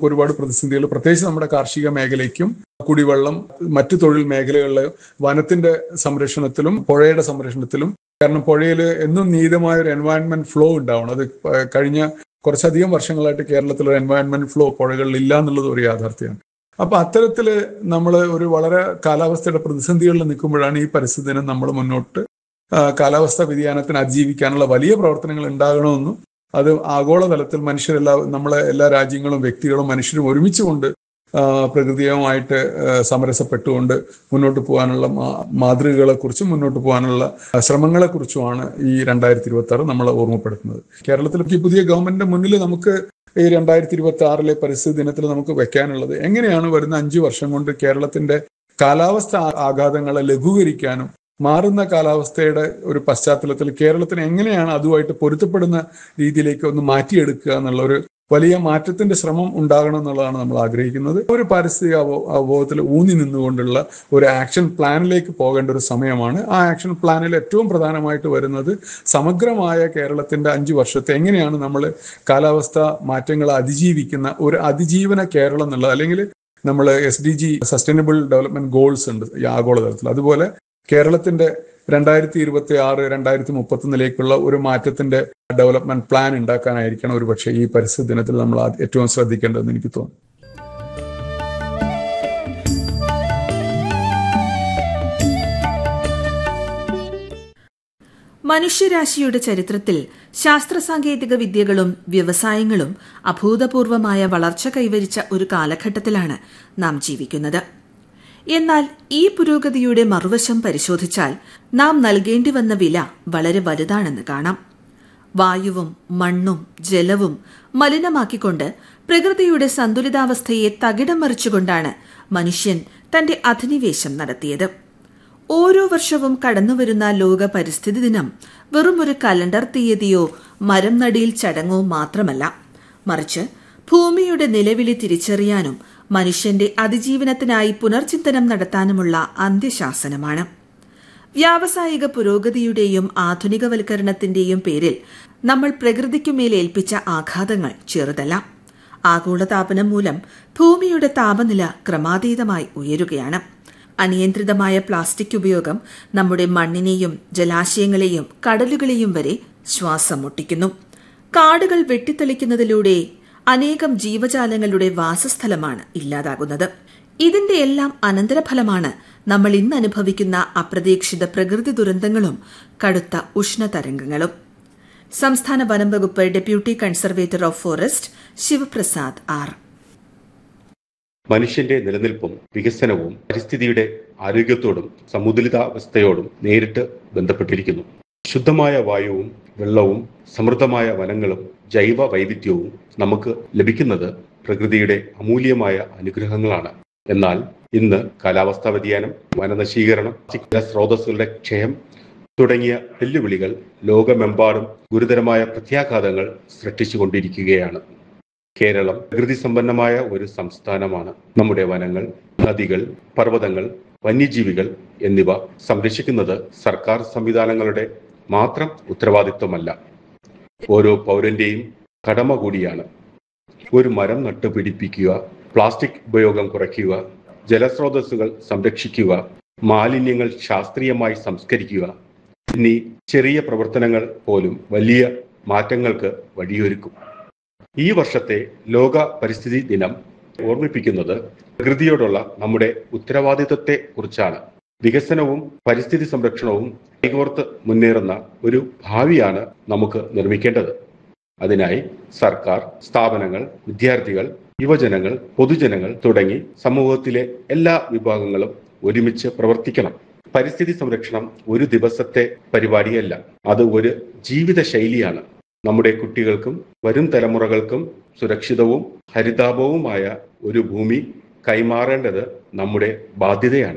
നമുക്ക് ഒരുപാട് പ്രതിസന്ധികൾ പ്രത്യേകിച്ച് നമ്മുടെ കാർഷിക മേഖലയ്ക്കും കുടിവെള്ളം മറ്റു തൊഴിൽ മേഖലകളിലെ വനത്തിന്റെ സംരക്ഷണത്തിലും പുഴയുടെ സംരക്ഷണത്തിലും കാരണം പുഴയിൽ എന്നും നീതമായ ഒരു എൻവയൺമെന്റ് ഫ്ലോ ഉണ്ടാവണം അത് കഴിഞ്ഞ കുറച്ചധികം വർഷങ്ങളായിട്ട് കേരളത്തിൽ ഒരു എൻവയൺമെന്റ് ഫ്ലോ പുഴകളിൽ ഇല്ല എന്നുള്ളത് ഒരു യാഥാർത്ഥ്യമാണ് അപ്പൊ അത്തരത്തില് നമ്മൾ ഒരു വളരെ കാലാവസ്ഥയുടെ പ്രതിസന്ധികളിൽ നിൽക്കുമ്പോഴാണ് ഈ പരിസ്ഥിതി ദിനം നമ്മൾ മുന്നോട്ട് കാലാവസ്ഥാ വ്യതിയാനത്തിന് അതിജീവിക്കാനുള്ള വലിയ പ്രവർത്തനങ്ങൾ ഉണ്ടാകണമെന്നും അത് ആഗോളതലത്തിൽ മനുഷ്യരെല്ലാ നമ്മളെ എല്ലാ രാജ്യങ്ങളും വ്യക്തികളും മനുഷ്യരും ഒരുമിച്ച് കൊണ്ട് പ്രകൃതിയുമായിട്ട് സമരസപ്പെട്ടുകൊണ്ട് മുന്നോട്ട് പോകാനുള്ള മാതൃകകളെ കുറിച്ചും മുന്നോട്ട് പോകാനുള്ള ശ്രമങ്ങളെ കുറിച്ചുമാണ് ഈ രണ്ടായിരത്തി ഇരുപത്തി ആറ് നമ്മൾ ഓർമ്മപ്പെടുത്തുന്നത് കേരളത്തിൽ ഈ പുതിയ ഗവൺമെന്റിന്റെ മുന്നിൽ നമുക്ക് ഈ രണ്ടായിരത്തി ഇരുപത്തി ആറിലെ പരിസ്ഥിതി ദിനത്തിൽ നമുക്ക് വെക്കാനുള്ളത് എങ്ങനെയാണ് വരുന്ന അഞ്ചു വർഷം കൊണ്ട് കേരളത്തിന്റെ കാലാവസ്ഥ ആഘാതങ്ങളെ ലഘൂകരിക്കാനും മാറുന്ന കാലാവസ്ഥയുടെ ഒരു പശ്ചാത്തലത്തിൽ കേരളത്തിന് എങ്ങനെയാണ് അതുമായിട്ട് പൊരുത്തപ്പെടുന്ന രീതിയിലേക്ക് ഒന്ന് മാറ്റിയെടുക്കുക എന്നുള്ള ഒരു വലിയ മാറ്റത്തിന്റെ ശ്രമം ഉണ്ടാകണം എന്നുള്ളതാണ് നമ്മൾ ആഗ്രഹിക്കുന്നത് ഒരു പാരിസ്ഥിതിക അവബോധത്തിൽ ഊന്നി നിന്നുകൊണ്ടുള്ള ഒരു ആക്ഷൻ പ്ലാനിലേക്ക് പോകേണ്ട ഒരു സമയമാണ് ആ ആക്ഷൻ പ്ലാനിൽ ഏറ്റവും പ്രധാനമായിട്ട് വരുന്നത് സമഗ്രമായ കേരളത്തിന്റെ അഞ്ചു വർഷത്തെ എങ്ങനെയാണ് നമ്മൾ കാലാവസ്ഥ മാറ്റങ്ങളെ അതിജീവിക്കുന്ന ഒരു അതിജീവന കേരളം എന്നുള്ളത് അല്ലെങ്കിൽ നമ്മൾ S D G sustainable development goals ഉണ്ട് ഈ ആഗോളതലത്തിൽ അതുപോലെ കേരളത്തിന്റെ രണ്ടായിരത്തി ഇരുപത്തി ആറ് രണ്ടായിരത്തി മുപ്പത്തൊന്നിലേക്കുള്ള ഒരു മാറ്റത്തിന്റെ ഡെവലപ്മെന്റ് പ്ലാൻ ഉണ്ടാക്കാനായിരിക്കണം ഒരു പക്ഷേ ഈ പരിസ്ഥിതി ദിനത്തിൽ നമ്മൾ ഏറ്റവും ശ്രദ്ധിക്കേണ്ടതെന്ന് എനിക്ക് തോന്നുന്നു മനുഷ്യരാശിയുടെ ചരിത്രത്തിൽ ശാസ്ത്ര സാങ്കേതിക വിദ്യകളും വ്യവസായങ്ങളും അഭൂതപൂർവമായ വളർച്ച കൈവരിച്ച ഒരു കാലഘട്ടത്തിലാണ് നാം ജീവിക്കുന്നത് എന്നാൽ ഈ പുരോഗതിയുടെ മറുവശം പരിശോധിച്ചാൽ നാം നൽകേണ്ടി വന്ന വില വളരെ വലുതാണെന്ന് കാണാം വായുവും മണ്ണും ജലവും മലിനമാക്കിക്കൊണ്ട് പ്രകൃതിയുടെ സന്തുലിതാവസ്ഥയെ തകിടം മറിച്ചുകൊണ്ടാണ് മനുഷ്യൻ തന്റെ അധിനിവേശം നടത്തിയത് ഓരോ വർഷവും കടന്നുവരുന്ന ലോക പരിസ്ഥിതി ദിനം വെറും ഒരു കലണ്ടർ തീയതിയോ മരം നടിയിൽ ചടങ്ങോ മാത്രമല്ല മറിച്ച് ഭൂമിയുടെ നിലവിളി തിരിച്ചറിയാനും മനുഷ്യന്റെ അതിജീവനത്തിനായി പുനർചിന്തനം നടത്താനുമുള്ള അന്ത്യശാസനമാണ് വ്യാവസായിക പുരോഗതിയുടെയും ആധുനികവൽക്കരണത്തിന്റെയും പേരിൽ നമ്മൾ പ്രകൃതിക്കുമേൽ ഏൽപ്പിച്ച ആഘാതങ്ങൾ ചെറുതല്ല ആഗോളതാപനം മൂലം ഭൂമിയുടെ താപനില ക്രമാതീതമായി ഉയരുകയാണ് അനിയന്ത്രിതമായ പ്ലാസ്റ്റിക് ഉപയോഗം നമ്മുടെ മണ്ണിനെയും ജലാശയങ്ങളെയും കടലുകളെയും വരെ ശ്വാസം മുട്ടിക്കുന്നു കാടുകൾ വെട്ടിത്തെളിക്കുന്നതിലൂടെ അനേകം ജീവജാലങ്ങളുടെ വാസസ്ഥലമാണ് ഇല്ലാതാകുന്നത് ഇതിന്റെ എല്ലാം അനന്തരഫലമാണ് നമ്മൾ ഇന്ന് അനുഭവിക്കുന്ന അപ്രതീക്ഷിത പ്രകൃതി ദുരന്തങ്ങളും കടുത്ത ഉഷ്ണതരംഗങ്ങളും സംസ്ഥാന വനം വകുപ്പ് deputy conservator of forest Sivaprasad R മനുഷ്യന്റെ നിലനിൽപ്പും വികസനവും പരിസ്ഥിതിയുടെ ആരോഗ്യത്തോടും സമുദ്രിതാവസ്ഥയോടും നേരിട്ട് ബന്ധപ്പെട്ടിരിക്കുന്നു ശുദ്ധമായ വായുവും വെള്ളവും സമൃദ്ധമായ വനങ്ങളും ജൈവ വൈവിധ്യവും നമുക്ക് ലഭിക്കുന്നത് പ്രകൃതിയുടെ അമൂല്യമായ അനുഗ്രഹങ്ങളാണ് എന്നാൽ ഇന്ന് കാലാവസ്ഥാ വ്യതിയാനം വനനശീകരണം സ്രോതസ്സുകളുടെ ക്ഷയം തുടങ്ങിയ വെല്ലുവിളികൾ ലോകമെമ്പാടും ഗുരുതരമായ പ്രത്യാഘാതങ്ങൾ സൃഷ്ടിച്ചുകൊണ്ടിരിക്കുകയാണ് കേരളം പ്രകൃതി സമ്പന്നമായ ഒരു സംസ്ഥാനമാണ് നമ്മുടെ വനങ്ങൾ നദികൾ പർവ്വതങ്ങൾ വന്യജീവികൾ എന്നിവ സംരക്ഷിക്കുന്നത് സർക്കാർ സംവിധാനങ്ങളുടെ മാത്രം ഉത്തരവാദിത്വമല്ല ഓരോ പൗരന്റെയും കടമ കൂടിയാണ് ഒരു മരം നട്ടുപിടിപ്പിക്കുക പ്ലാസ്റ്റിക് ഉപയോഗം കുറയ്ക്കുക ജലസ്രോതസ്സുകൾ സംരക്ഷിക്കുക മാലിന്യങ്ങൾ ശാസ്ത്രീയമായി സംസ്കരിക്കുക എന്നീ ചെറിയ പ്രവർത്തനങ്ങൾ പോലും വലിയ മാറ്റങ്ങൾക്ക് വഴിയൊരുക്കും ഈ വർഷത്തെ ലോക പരിസ്ഥിതി ദിനം ഓർമ്മിപ്പിക്കുന്നത് പ്രകൃതിയോടുള്ള നമ്മുടെ ഉത്തരവാദിത്വത്തെ കുറിച്ചാണ് വികസനവും പരിസ്ഥിതി സംരക്ഷണവും കൈകോർത്ത് മുന്നേറുന്ന ഒരു ഭാവിയാണ് നമുക്ക് നിർമ്മിക്കേണ്ടത് അതിനായി സർക്കാർ സ്ഥാപനങ്ങൾ വിദ്യാർത്ഥികൾ യുവജനങ്ങൾ പൊതുജനങ്ങൾ തുടങ്ങി സമൂഹത്തിലെ എല്ലാ വിഭാഗങ്ങളും ഒരുമിച്ച് പ്രവർത്തിക്കണം പരിസ്ഥിതി സംരക്ഷണം ഒരു ദിവസത്തെ പരിപാടിയല്ല അത് ഒരു ജീവിത ശൈലിയാണ് നമ്മുടെ കുട്ടികൾക്കും വരും തലമുറകൾക്കും സുരക്ഷിതവും ഹരിതാപവുമായ ഒരു ഭൂമി കൈമാറേണ്ടത് നമ്മുടെ ബാധ്യതയാണ്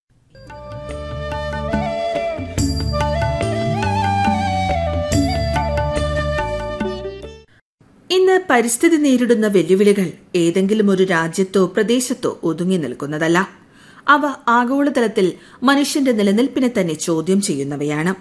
ഇന്ന് പരിസ്ഥിതി നേരിടുന്ന വെല്ലുവിളികൾ ഏതെങ്കിലും ഒരു രാജ്യത്തോ പ്രദേശത്തോ ഒതുങ്ങി നിൽക്കുന്നതല്ല അവ ആഗോളതലത്തിൽ മനുഷ്യന്റെ നിലനിൽപ്പിനെ തന്നെ ചോദ്യം ചെയ്യുന്നവയാണ്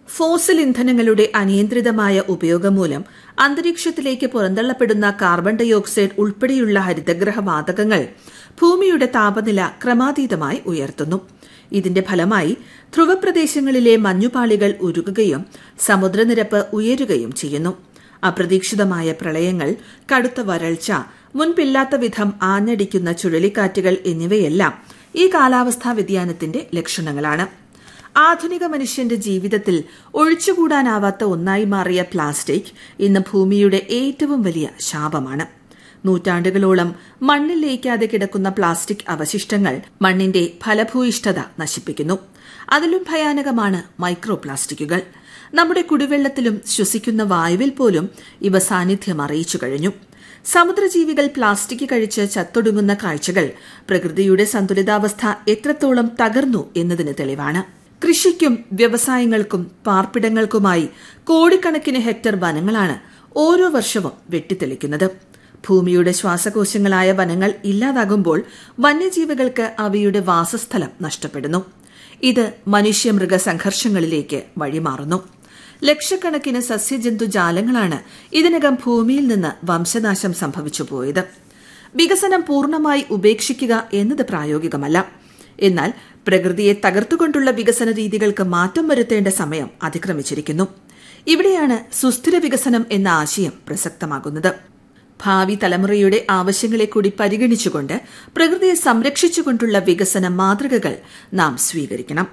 ഫോസിൽ ഇന്ധനങ്ങളുടെ അനിയന്ത്രിതമായ ഉപയോഗം മൂലം അന്തരീക്ഷത്തിലേക്ക് പുറന്തള്ളപ്പെടുന്ന കാർബൺ ഡയോക്സൈഡ് ഉൾപ്പെടെയുള്ള ഹരിതഗ്രഹ വാതകങ്ങൾ ഭൂമിയുടെ താപനില ക്രമാതീതമായി ഉയർത്തുന്നു ഇതിന്റെ ഫലമായി ധ്രുവപ്രദേശങ്ങളിലെ മഞ്ഞുപാളികൾ ഉരുകുകയും സമുദ്രനിരപ്പ് ഉയരുകയും ചെയ്യുന്നു അപ്രതീക്ഷിതമായ പ്രളയങ്ങൾ കടുത്ത വരൾച്ച മുൻപില്ലാത്ത വിധം ആഞ്ഞടിക്കുന്ന ചുഴലിക്കാറ്റുകൾ എന്നിവയെല്ലാം ഈ കാലാവസ്ഥാ വ്യതിയാനത്തിന്റെ ലക്ഷണങ്ങളാണ് ആധുനിക മനുഷ്യന്റെ ജീവിതത്തിൽ ഒഴിച്ചുകൂടാനാവാത്ത ഒന്നായി മാറിയ പ്ലാസ്റ്റിക് ഇന്ന് ഭൂമിയുടെ ഏറ്റവും വലിയ ശാപമാണ് നൂറ്റാണ്ടുകളോളം മണ്ണിൽ ലയിക്കാതെ കിടക്കുന്ന പ്ലാസ്റ്റിക് അവശിഷ്ടങ്ങൾ മണ്ണിന്റെ ഫലഭൂയിഷ്ഠത നശിപ്പിക്കുന്നു അതിലും ഭയാനകമാണ് മൈക്രോ പ്ലാസ്റ്റിക്കുകൾ നമ്മുടെ കുടിവെള്ളത്തിലും ശ്വസിക്കുന്ന വായുവിൽ പോലും ഇവ സാന്നിധ്യം അറിയിച്ചു കഴിഞ്ഞു സമുദ്രജീവികൾ പ്ലാസ്റ്റിക് കഴിച്ച് ചത്തൊടുങ്ങുന്ന കാഴ്ചകൾ പ്രകൃതിയുടെ സന്തുലിതാവസ്ഥ എത്രത്തോളം തകർന്നു എന്നതിന് തെളിവാണ് കൃഷിക്കും വ്യവസായങ്ങൾക്കും പാർപ്പിടങ്ങൾക്കുമായി കോടിക്കണക്കിന് ഹെക്ടർ വനങ്ങളാണ് ഓരോ വർഷവും വെട്ടിത്തെളിക്കുന്നത് ഭൂമിയുടെ ശ്വാസകോശങ്ങളായ വനങ്ങൾ ഇല്ലാതാകുമ്പോൾ വന്യജീവികൾക്ക് അവയുടെ വാസസ്ഥലം നഷ്ടപ്പെടുന്നു ഇത് മനുഷ്യ മൃഗ സംഘർഷങ്ങളിലേക്ക് വഴിമാറുന്നു ലക്ഷക്കണക്കിന് സസ്യജന്തുജാലങ്ങളാണ് ഇതിനകം ഭൂമിയിൽ നിന്ന് വംശനാശം സംഭവിച്ചു പോയത് വികസനം പൂർണ്ണമായി ഉപേക്ഷിക്കുക എന്നത് പ്രായോഗികമല്ല എന്നാൽ പ്രകൃതിയെ തകർത്തുകൊണ്ടുള്ള വികസന രീതികൾക്ക് മാറ്റം വരുത്തേണ്ട സമയം അതിക്രമിച്ചിരിക്കുന്നു ഇവിടെയാണ് സുസ്ഥിര വികസനം എന്ന ആശയം പ്രസക്തമാകുന്നത് ഭാവി തലമുറയുടെ ആവശ്യങ്ങളെ കൂടി പരിഗണിച്ചുകൊണ്ട് പ്രകൃതിയെ സംരക്ഷിച്ചുകൊണ്ടുള്ള വികസന മാതൃകകൾ നാം സ്വീകരിക്കണം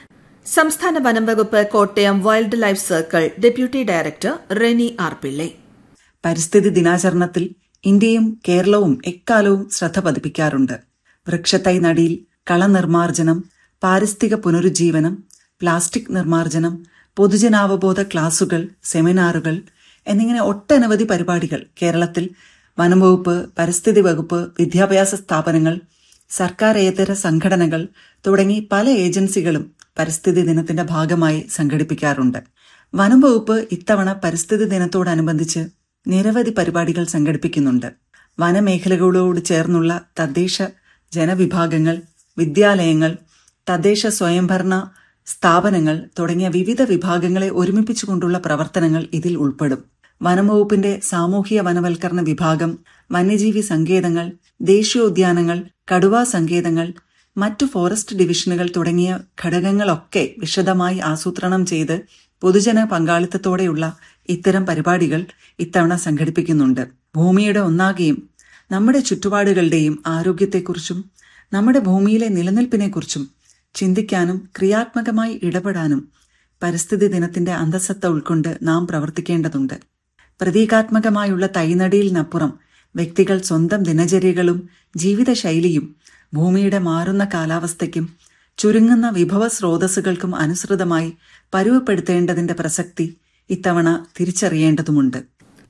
സംസ്ഥാന വനം വകുപ്പ് Kottayam wild life circle deputy director Reni R Pillai പരിസ്ഥിതി ദിനാചരണത്തിൽ ഇന്ത്യയും കേരളവും എക്കാലവും ശ്രദ്ധ പതിപ്പിക്കാറുണ്ട് വൃക്ഷത്തൈ നടിയിൽ കളനിർമാർജനം പാരിസ്ഥിതിക പുനരുജ്ജീവനം പ്ലാസ്റ്റിക് നിർമാർജനം പൊതുജനാവബോധ ക്ലാസുകൾ സെമിനാറുകൾ എന്നിങ്ങനെ ഒട്ടനവധി പരിപാടികൾ കേരളത്തിൽ വനംവകുപ്പ് പരിസ്ഥിതി വകുപ്പ് വിദ്യാഭ്യാസ സ്ഥാപനങ്ങൾ സർക്കാരേതര സംഘടനകൾ തുടങ്ങി പല ഏജൻസികളും പരിസ്ഥിതി ദിനത്തിന്റെ ഭാഗമായി സംഘടിപ്പിക്കാറുണ്ട് വനം വകുപ്പ് ഇത്തവണ പരിസ്ഥിതി ദിനത്തോടനുബന്ധിച്ച് നിരവധി പരിപാടികൾ സംഘടിപ്പിക്കുന്നുണ്ട് വനമേഖലകളോട് ചേർന്നുള്ള തദ്ദേശ ജനവിഭാഗങ്ങൾ വിദ്യാലയങ്ങൾ തദ്ദേശ സ്വയംഭരണ സ്ഥാപനങ്ങൾ തുടങ്ങിയ വിവിധ വിഭാഗങ്ങളെ ഒരുമിപ്പിച്ചുകൊണ്ടുള്ള പ്രവർത്തനങ്ങൾ ഇതിൽ ഉൾപ്പെടും വനംവകുപ്പിന്റെ സാമൂഹിക വനവൽക്കരണ വിഭാഗം വന്യജീവി സങ്കേതങ്ങൾ ദേശീയോദ്യാനങ്ങൾ കടുവാ സങ്കേതങ്ങൾ മറ്റു ഫോറസ്റ്റ് ഡിവിഷനുകൾ തുടങ്ങിയ ഘടകങ്ങളൊക്കെ വിശദമായി ആസൂത്രണം ചെയ്ത് പൊതുജന പങ്കാളിത്തത്തോടെയുള്ള ഇത്തരം പരിപാടികൾ ഇത്തവണ സംഘടിപ്പിക്കുന്നുണ്ട് ഭൂമിയുടെ ഒന്നാകെയും നമ്മുടെ ചുറ്റുപാടുകളുടെയും ആരോഗ്യത്തെക്കുറിച്ചും നമ്മുടെ ഭൂമിയിലെ നിലനിൽപ്പിനെക്കുറിച്ചും ചിന്തിക്കാനും ക്രിയാത്മകമായി ഇടപെടാനും പരിസ്ഥിതി ദിനത്തിന്റെ അന്തസത്ത ഉൾക്കൊണ്ട് നാം പ്രവർത്തിക്കേണ്ടതുണ്ട് പ്രതീകാത്മകമായുള്ള തൈനടിയിലിനപ്പുറം വ്യക്തികൾ സ്വന്തം ദിനചര്യകളും ജീവിതശൈലിയും ഭൂമിയുടെ മാറുന്ന കാലാവസ്ഥയ്ക്കും ചുരുങ്ങുന്ന വിഭവ സ്രോതസ്സുകൾക്കും അനുസൃതമായി പരുവപ്പെടുത്തേണ്ടതിന്റെ പ്രസക്തി ഇത്തവണ തിരിച്ചറിയേണ്ടതുമുണ്ട്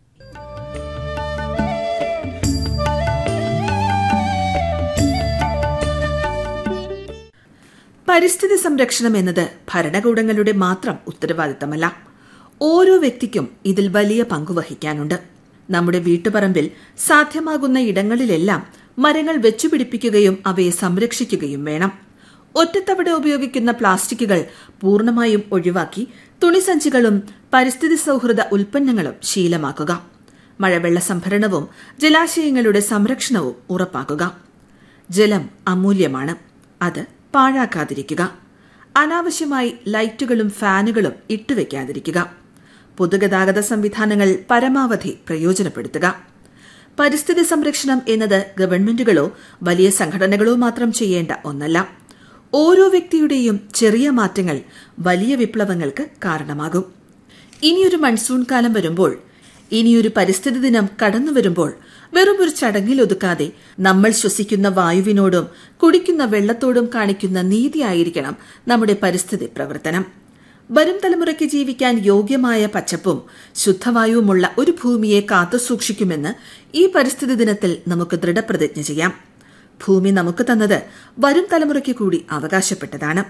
പരിസ്ഥിതി സംരക്ഷണം എന്നത് ഭരണകൂടങ്ങളുടെ മാത്രം ഉത്തരവാദിത്തമല്ല ഓരോ വ്യക്തിക്കും ഇതിൽ വലിയ പങ്കുവഹിക്കാനുണ്ട് നമ്മുടെ വീട്ടുപറമ്പിൽ സാധ്യമാകുന്ന ഇടങ്ങളിലെല്ലാം മരങ്ങൾ വെച്ചുപിടിപ്പിക്കുകയും അവയെ സംരക്ഷിക്കുകയും വേണം ഒറ്റത്തവണ ഉപയോഗിക്കുന്ന പ്ലാസ്റ്റിക്കുകൾ പൂർണ്ണമായും ഒഴിവാക്കി തുണിസഞ്ചികളും പരിസ്ഥിതി സൌഹൃദ ഉൽപ്പന്നങ്ങളും ശീലമാക്കുക മഴവെള്ള സംഭരണവും ജലാശയങ്ങളുടെ സംരക്ഷണവും ഉറപ്പാക്കുക ജലം അമൂല്യമാണ് അത് പാഴാക്കാതിരിക്കുക അനാവശ്യമായി ലൈറ്റുകളും ഫാനുകളും ഇട്ടുവെക്കാതിരിക്കുക പൊതുഗതാഗത സംവിധാനങ്ങൾ പരമാവധി പ്രയോജനപ്പെടുത്തുക പരിസ്ഥിതി സംരക്ഷണം എന്നത് ഗവൺമെന്റുകളോ വലിയ സംഘടനകളോ മാത്രം ചെയ്യേണ്ട ഒന്നല്ല ഓരോ വ്യക്തിയുടെയും ചെറിയ മാറ്റങ്ങൾ വലിയ വിപ്ലവങ്ങൾക്ക് കാരണമാകും ഇനിയൊരു മൺസൂൺ കാലം വരുമ്പോൾ ഇനിയൊരു പരിസ്ഥിതി ദിനം കടന്നു വരുമ്പോൾ വെറും ഒരു ചടങ്ങിൽ ഒതുക്കാതെ നമ്മൾ ശ്വസിക്കുന്ന വായുവിനോടും കുടിക്കുന്ന വെള്ളത്തോടും കാണിക്കുന്ന നീതിയായിരിക്കണം നമ്മുടെ പരിസ്ഥിതി പ്രവർത്തനം വരും തലമുറയ്ക്ക് ജീവിക്കാൻ യോഗ്യമായ പച്ചപ്പും ശുദ്ധവായുവുമുള്ള ഒരു ഭൂമിയെ കാത്തുസൂക്ഷിക്കുമെന്ന് ഈ പരിസ്ഥിതി ദിനത്തിൽ നമുക്ക് ദൃഢപ്രതിജ്ഞ ചെയ്യാം ഭൂമി നമുക്ക് തന്നത് വരും തലമുറയ്ക്ക് കൂടി അവകാശപ്പെട്ടതാണ്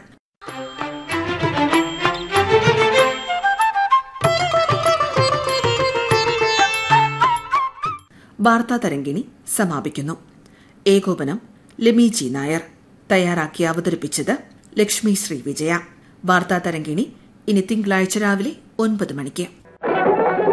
വാർത്താ തരംഗിണി സമാപിക്കുന്നു ഏകോപനം ലെമി നായർ തയ്യാറാക്കി അവതരിപ്പിച്ചത് ലക്ഷ്മി ശ്രീ വിജയ വാർത്താ തരംഗിണി ഇനി തിങ്കളാഴ്ച രാവിലെ ഒൻപത് മണിക്ക്